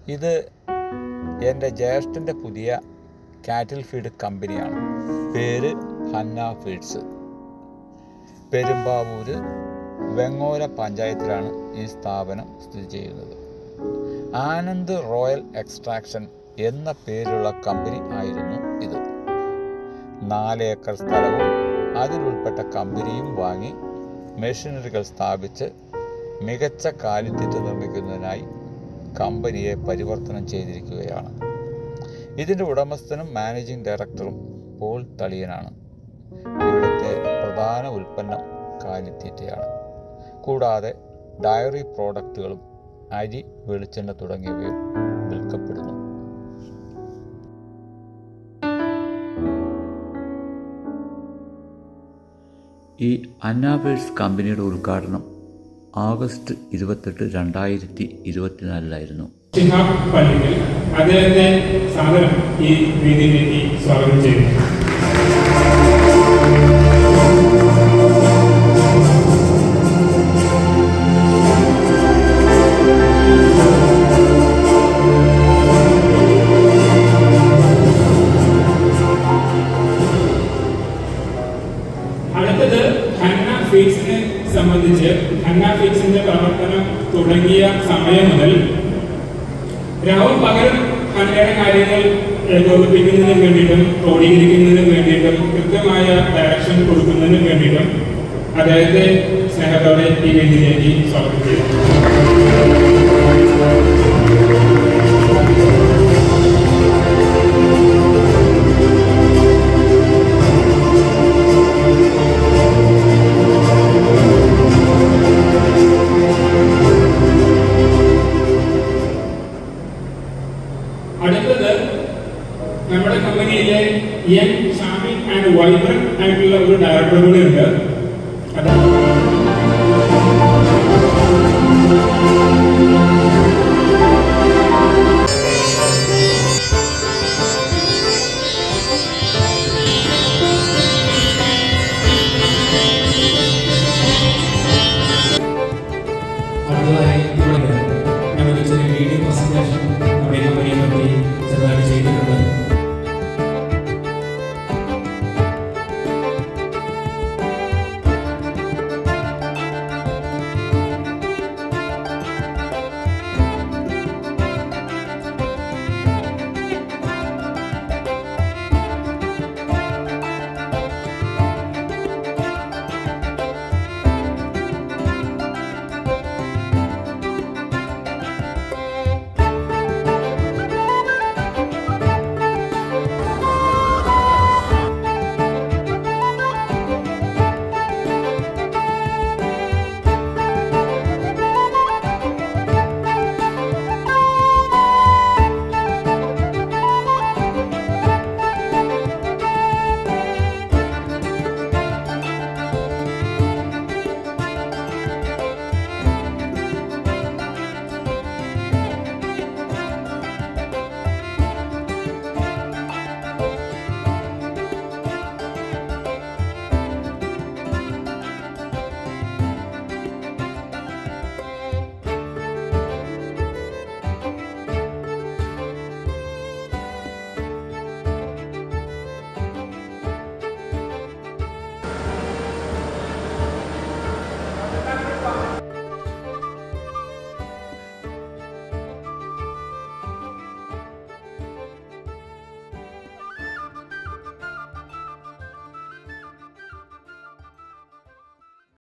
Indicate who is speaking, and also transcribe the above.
Speaker 1: ഇത് എൻ്റെ ജ്യേഷ്ഠൻ്റെ പുതിയ കാറ്റിൽ ഫീഡ് കമ്പനിയാണ് പേര് ഹന്ന ഫീഡ്സ് പെരുമ്പാവൂര് വെങ്ങോല പഞ്ചായത്തിലാണ് ഈ സ്ഥാപനം സ്ഥിതി ചെയ്യുന്നത് ആനന്ദ് റോയൽ എക്സ്ട്രാക്ഷൻ എന്ന പേരുള്ള കമ്പനി ആയിരുന്നു ഇത് നാല് ഏക്കർ സ്ഥലവും അതിലുൾപ്പെട്ട കമ്പനിയും വാങ്ങി മെഷീനറികൾ സ്ഥാപിച്ച് മികച്ച കാലിത്തീറ്റ നിർമ്മിക്കുന്നതിനായി കമ്പനിയെ പരിവർത്തനം ചെയ്തിരിക്കുകയാണ് ഇതിൻ്റെ ഉടമസ്ഥനും മാനേജിംഗ് ഡയറക്ടറും പോൾ തളിയനാണ് ഇവിടുത്തെ പ്രധാന ഉൽപ്പന്നം കാലിത്തീറ്റയാണ് കൂടാതെ ഡയറി പ്രോഡക്റ്റുകളും അരി വെളിച്ചെണ്ണ തുടങ്ങിയവയും വിൽക്കപ്പെടുന്നു
Speaker 2: ഈ അന്നാബേഴ്സ് കമ്പനിയുടെ ഉദ്ഘാടനം ആഗസ്റ്റ് ഇരുപത്തെട്ട് രണ്ടായിരത്തി ഇരുപത്തിനാലിലായിരുന്നു
Speaker 3: ഷിഹാബ് പള്ളിക്കൽ അദ്ദേഹത്തെ സാദരം ഈ വേദിയിലേക്ക് സ്വാഗതം ചെയ്യുന്നു അടുത്തത് ഹന്ന ഫീഡ്സിനെ സംബന്ധിച്ച് ഹന്ന ഫീഡ്സിന്റെ പ്രവർത്തനം തുടങ്ങിയ സമയം മുതൽ രാവും പകലും ഹന്നയുടെ കാര്യങ്ങൾ ഏകോപിപ്പിക്കുന്നതിന് വേണ്ടിയിട്ടും ക്രോഡീകരിക്കുന്നതിന് വേണ്ടിയിട്ടും കൃത്യമായ ഡയറക്ഷൻ കൊടുക്കുന്നതിന് വേണ്ടിയിട്ടും അദ്ദേഹത്തെ സ്നേഹത്തോടെ ഈ വേദിയിലേക്ക് സ്വാഗതം ചെയ്യുന്നു അടുത്തത് നമ്മുടെ കമ്പനിയിലെ എൻ ഷാമി ആൻഡ് വൈബ്രന്റ് ആയിട്ടുള്ള ഒരു ഡയറക്ടർ കൂടി ഉണ്ട് അത്
Speaker 4: അടുത്തതായി ഇവിടെ നമുക്ക് ചെറിയ വീഡിയോ പ്രസന്റേഷൻ